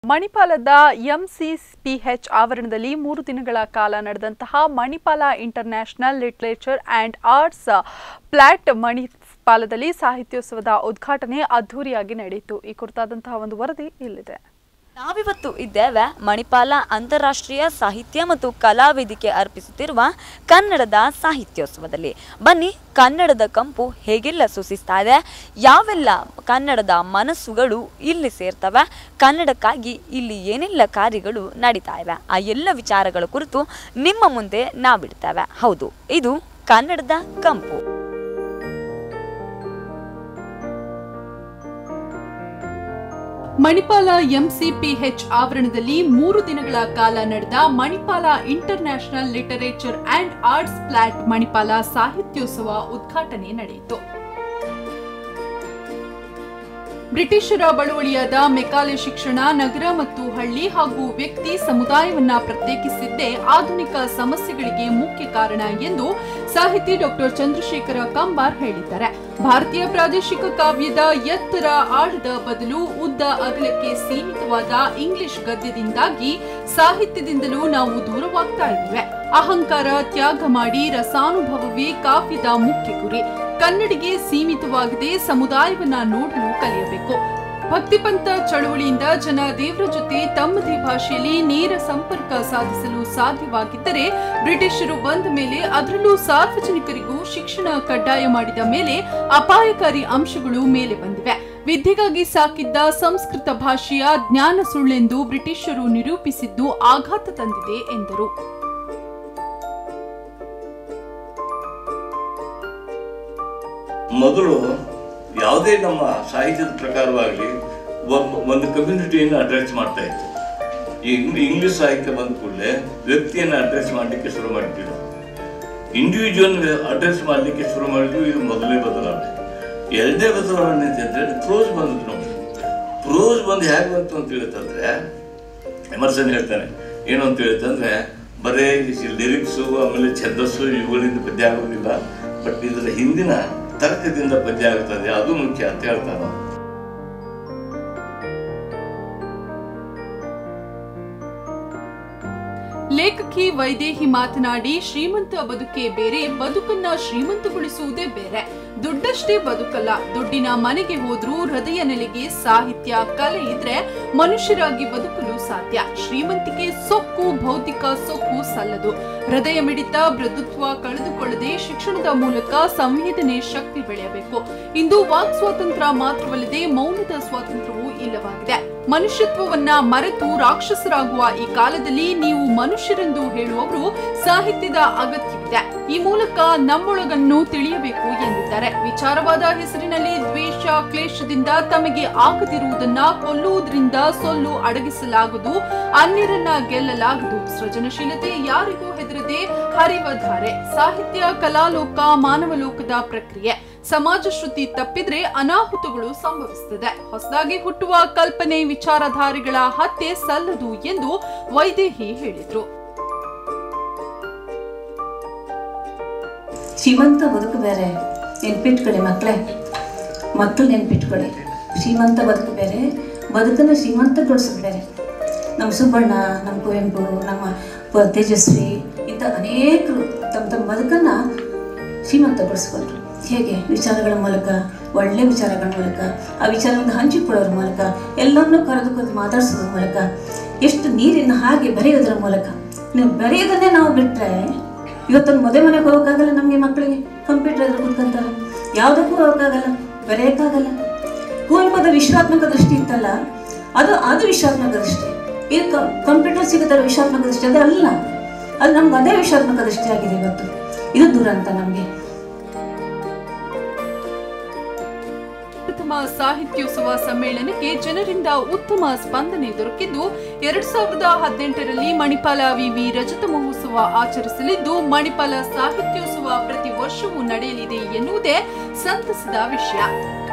ಮಣಿಪಾಲದ ಎಂಸಿಪಿಎಚ್ ಆವರಣದಲ್ಲಿ ಮೂರು ದಿನಗಳ ಕಾಲ ನಡೆದಂತಹ Manipal international literature and arts platform ಮಣಿಪಾಲದಲ್ಲಿ ಸಾಹಿತ್ಯೋತ್ಸವದ ಉದ್ಘಾಟನೆ ಅದ್ಧೂರಿಯಾಗಿ ನಡೆಯಿತು ಈ ಕುರಿತಾದಂತಹ ಒಂದು ವರದಿ ಇಲ್ಲಿದೆ ನಾವಿವತ್ತು ಇದ್ದೇವೆ ಮಣಿಪಾಲ ಅಂತಾರಾಷ್ಟ್ರೀಯ ಸಾಹಿತ್ಯ ಮತ್ತು ಕಲಾ ವೇದಿಕೆ ಅರ್ಪಿಸುತ್ತಿರುವ ಕನ್ನಡದ ಸಾಹಿತ್ಯೋತ್ಸವದಲ್ಲಿ ಬನ್ನಿ ಕನ್ನಡದ ಕಂಪು ಹೇಗೆಲ್ಲ ಸೂಚಿಸ್ತಾ ಇದೆ ಯಾವೆಲ್ಲ ಕನ್ನಡದ ಮನಸ್ಸುಗಳು ಇಲ್ಲಿ ಸೇರ್ತವೆ ಕನ್ನಡಕ್ಕಾಗಿ ಇಲ್ಲಿ ಏನೆಲ್ಲ ಕಾರ್ಯಗಳು ನಡೀತಾ ಇವೆ ಆ ಎಲ್ಲ ವಿಚಾರಗಳ ಕುರಿತು ನಿಮ್ಮ ಮುಂದೆ ನಾವಿಡ್ತೇವೆ ಹೌದು ಇದು ಕನ್ನಡದ ಕಂಪು ಮಣಿಪಾಲ ಎಂಸಿಪಿಎಚ್ ಆವರಣದಲ್ಲಿ ಮೂರು ದಿನಗಳ ಕಾಲ ನಡೆದ Manipal international literature and arts platform Manipal ಸಾಹಿತ್ಯೋತ್ಸವ ಉದ್ಘಾಟನೆ ನಡೆಯಿತು ಬ್ರಿಟಿಷರ ಬಳುವಳಿಯಾದ ಮೆಕಾಲೆ ಶಿಕ್ಷಣ ನಗರ ಮತ್ತು ಹಳ್ಳಿ ಹಾಗೂ ವ್ಯಕ್ತಿ ಸಮುದಾಯವನ್ನ ಪ್ರತ್ಯೇಕಿಸಿದ್ದೇ ಆಧುನಿಕ ಸಮಸ್ಯೆಗಳಿಗೆ ಮುಖ್ಯ ಕಾರಣ ಎಂದು ಸಾಹಿತಿ ಡಾಕ್ಟರ್ ಚಂದ್ರಶೇಖರ ಕಂಬಾರ್ ಹೇಳಿದ್ದಾರೆ ಭಾರತೀಯ ಪ್ರಾದೇಶಿಕ ಕಾವ್ಯದ ಎತ್ತರ ಆಳದ ಬದಲು ಉದ್ದ ಅಗಲಕ್ಕೆ ಸೀಮಿತವಾದ ಇಂಗ್ಲಿಷ್ ಗದ್ಯದಿಂದಾಗಿ ಸಾಹಿತ್ಯದಿಂದಲೂ ನಾವು ದೂರವಾಗ್ತಾ ಇದ್ದೇವೆ ಅಹಂಕಾರ ತ್ಯಾಗ ಮಾಡಿ ರಸಾನುಭವವೇ ಕಾವ್ಯದ ಮುಖ್ಯ ಗುರಿ ಕನ್ನಡಿಗೆ ಸೀಮಿತವಾಗದೆ ಸಮುದಾಯವನ್ನ ನೋಡಲು ಕಲಿಯಬೇಕು ಭಕ್ತಿಪಂಥ ಚಳವಳಿಯಿಂದ ಜನ ದೇವರ ಜೊತೆ ತಮ್ಮದೇ ಭಾಷೆಯಲ್ಲಿ ನೇರ ಸಂಪರ್ಕ ಸಾಧಿಸಲು ಸಾಧ್ಯವಾಗಿದ್ದರೆ ಬ್ರಿಟಿಷರು ಬಂದ ಮೇಲೆ ಅದರಲ್ಲೂ ಸಾರ್ವಜನಿಕರಿಗೂ ಶಿಕ್ಷಣ ಕಡ್ಡಾಯ ಮಾಡಿದ ಮೇಲೆ ಅಪಾಯಕಾರಿ ಅಂಶಗಳು ಮೇಲೆ ಬಂದಿವೆ ವಿದ್ಯೆಗಾಗಿ ಸಾಕಿದ್ದ ಸಂಸ್ಕೃತ ಭಾಷೆಯ ಜ್ಞಾನ ಸುಳ್ಳೆಂದು ಬ್ರಿಟಿಷರು ನಿರೂಪಿಸಿದ್ದು ಆಘಾತ ತಂದಿದೆ ಎಂದರು ಮೊದಲು ಯಾವುದೇ ನಮ್ಮ ಸಾಹಿತ್ಯದ ಪ್ರಕಾರವಾಗಲಿ ಒಂದು ಒಂದು ಕಮ್ಯುನಿಟಿಯನ್ನು ಅಡ್ರೆಸ್ ಮಾಡ್ತಾ ಇತ್ತು ಈ ಇಂಗ್- ಇಂಗ್ಲಿಷ್ ಸಾಹಿತ್ಯ ಬಂದ ಕೂಡಲೇ ವ್ಯಕ್ತಿಯನ್ನು ಅಡ್ರೆಸ್ ಮಾಡಲಿಕ್ಕೆ ಶುರು ಮಾಡಿದ್ವಿ ನಾವು ಇಂಡಿವಿಜುವಲ್ ಅಡ್ರೆಸ್ ಮಾಡಲಿಕ್ಕೆ ಶುರು ಮಾಡಿದ್ವಿ ಇದು ಮೊದಲನೇ ಬದಲಾವಣೆ ಎರಡನೇ ಬದಲಾವಣೆ ಅಂತಂದ್ರೆ ಪ್ರೋಸ್ ಬಂದದ್ದು ನಮಗೆ ಪ್ರೋಸ್ ಬಂದು ಹೇಗೆ ಬಂತು ಅಂತ ಹೇಳ್ತಂದ್ರೆ ಎಮರ್ಸನ್ ಹೇಳ್ತಾನೆ ಏನು ಅಂತ ಹೇಳ್ತಂದ್ರೆ ಬರೇ ಲಿರಿಕ್ಸು ಆಮೇಲೆ ಛಂದಸ್ಸು ಇವುಗಳಿಂದ ಪದ್ಯ ಆಗೋದಿಲ್ಲ ಬಟ್ ಇದರ ಹಿಂದಿನ ತರ್ಕದಿಂದ ಪದ್ಯ ಆಗ್ತದೆ ಅದು ಮುಖ್ಯ ಅಂತ ಹೇಳ್ತಾನೆ ಲೇಖಕಿ ವೈದೇಹಿ ಮಾತನಾಡಿ ಶ್ರೀಮಂತ ಬದುಕೇ ಬೇರೆ ಬದುಕನ್ನ ಶ್ರೀಮಂತಗೊಳಿಸುವುದೇ ಬೇರೆ ದುಡ್ಡಷ್ಟೇ ಬದುಕಲ್ಲ ದುಡ್ಡಿನ ಮನೆಗೆ ಹೋದ್ರೂ ಹೃದಯ ನೆಲೆಗೆ ಸಾಹಿತ್ಯ ಕಲೆ ಇದ್ರೆ ಮನುಷ್ಯರಾಗಿ ಬದುಕಲು ಸಾಧ್ಯ ಶ್ರೀಮಂತಿಕೆ ಸೊಕ್ಕು ಭೌತಿಕ ಸೊಕ್ಕು ಸಲ್ಲದು ಹೃದಯ ಮಿಡಿತ ಮೃದುತ್ವ ಕಳೆದುಕೊಳ್ಳದೆ ಶಿಕ್ಷಣದ ಮೂಲಕ ಸಂವೇದನೆ ಶಕ್ತಿ ಬೆಳೆಯಬೇಕು ಇಂದು ವಾಕ್ ಸ್ವಾತಂತ್ರ್ಯ ಮಾತ್ರವಲ್ಲದೆ ಮೌನದ ಸ್ವಾತಂತ್ರ್ಯವೂ ಇಲ್ಲವಾಗಿದೆ ಮನುಷ್ಯತ್ವವನ್ನ ಮರೆತು ರಾಕ್ಷಸರಾಗುವ ಈ ಕಾಲದಲ್ಲಿ ನೀವು ಮನುಷ್ಯರೆಂದು ಹೇಳುವವರು ಸಾಹಿತ್ಯದ ಅಗತ್ಯವಿದೆ ಈ ಮೂಲಕ ನಮ್ಮೊಳಗನ್ನು ತಿಳಿಯಬೇಕು ಎಂದಿದ್ದಾರೆ ವಿಚಾರವಾದ ಹೆಸರಿನಲ್ಲಿ ದ್ವೇಷ ಕ್ಲೇಶದಿಂದ ತಮಗೆ ಆಗದಿರುವುದನ್ನ ಕೊಲ್ಲುವುದರಿಂದ ಸೊಲ್ಲು ಅಡಗಿಸಲಾಗದು ಅನ್ಯರನ್ನ ಗೆಲ್ಲಲಾಗದು ಸೃಜನಶೀಲತೆ ಯಾರಿಗೂ ಹೆದರದೆ ಹರಿವ ಧಾರೆ ಸಾಹಿತ್ಯ ಕಲಾಲೋಕ ಮಾನವ ಲೋಕದ ಪ್ರಕ್ರಿಯೆ ಸಮಾಜ ಶ್ರುತಿ ತಪ್ಪಿದ್ರೆ ಅನಾಹುತಗಳು ಸಂಭವಿಸುತ್ತದೆ ಹೊಸದಾಗಿ ಹುಟ್ಟುವ ಕಲ್ಪನೆ ವಿಚಾರಧಾರೆಗಳ ಹತ್ಯೆ ಸಲ್ಲದು ಎಂದು ವೈದೇಹಿ ಹೇಳಿದ್ರು ಶ್ರೀಮಂತ ಬದುಕು ಬೇರೆ ನೆನ್ಪಿಟ್ಕೊಳ್ಳಿ ಮಕ್ಕಳೇ ಮಕ್ಕಳು ನೆನ್ಪಿಟ್ಕೊಳ್ಳಿ ಶ್ರೀಮಂತ ಬದುಕು ಬೇರೆ ಬದುಕನ್ನು ಶ್ರೀಮಂತಗೊಳಿಸೋದು ಬೇರೆ ನಮ್ಮ ಸುಬ್ಬಣ್ಣ ನಮ್ಮ ಕುವೆಂಪು ನಮ್ಮ ಪ- ತೇಜಸ್ವಿ ಇಂಥ ಅನೇಕರು ತಮ್ಮ ತಮ್ಮ ಬದುಕನ್ನು ಶ್ರೀಮಂತಗೊಳಿಸ್ಕೊಂಡ್ರು ಹೇಗೆ ವಿಚಾರಗಳ ಮೂಲಕ ಒಳ್ಳೆ ವಿಚಾರಗಳ ಮೂಲಕ ಆ ವಿಚಾರವನ್ನು ಹಂಚಿಕೊಳ್ಳೋದ್ರ ಮೂಲಕ ಎಲ್ಲರನ್ನೂ ಕರೆದು ಕರೆದು ಮಾತಾಡಿಸೋದ್ರ ಮೂಲಕ ಎಷ್ಟು ನೀರಿನ ಹಾಗೆ ಬರೆಯೋದ್ರ ಮೂಲಕ ನೀವು ಬರೆಯೋದನ್ನೇ ನಾವು ಬಿಟ್ಟರೆ ಇವತ್ತೊಂದು ಮದುವೆ ಮನೆಗೆ ಹೋಗೋಕ್ಕಾಗಲ್ಲ ನಮಗೆ ಮಕ್ಕಳಿಗೆ ಕಂಪ್ಯೂಟರ್ ಎದುರು ಕುತ್ಕೊಂತಾರೆ ಯಾವುದಕ್ಕೂ ಹೋಗೋಕ್ಕಾಗಲ್ಲ ಬರೆಯೋಕ್ಕಾಗಲ್ಲ ಕುವೆಂಪದ ವಿಶ್ವಾತ್ಮಕ ದೃಷ್ಟಿ ಇತ್ತಲ್ಲ ಅದು ಅದು ವಿಶ್ವಾತ್ಮಕ ದೃಷ್ಟಿ ಇದು ಕಂಪ್ಯೂಟರ್ ಸಿಗುತ್ತಾರೆ ವಿಶ್ವಾತ್ಮಕ ದೃಷ್ಟಿ ಅದು ಅಲ್ಲ ಅದು ನಮ್ಗೆ ಅದೇ ವಿಶ್ವಾತ್ಮಕ ದೃಷ್ಟಿ ಆಗಿದೆ ಇವತ್ತು ಇದು ದುರಂತ ನಮಗೆ ಪ್ರಥಮ ಸಾಹಿತ್ಯೋತ್ಸವ ಸಮ್ಮೇಳನಕ್ಕೆ ಜನರಿಂದ ಉತ್ತಮ ಸ್ಪಂದನೆ ದೊರಕಿದ್ದು ಎರಡ್ ಸಾವಿರದ ಹದಿನೆಂಟರಲ್ಲಿ ಮಣಿಪಾಲ ವಿವಿ ರಜತ ಮಹೋತ್ಸವ ಆಚರಿಸಲಿದ್ದು ಮಣಿಪಾಲ ಸಾಹಿತ್ಯೋತ್ಸವ ಪ್ರತಿ ವರ್ಷವೂ ನಡೆಯಲಿದೆ ಎನ್ನುವುದೇ ಸಂತಸದ ವಿಷಯ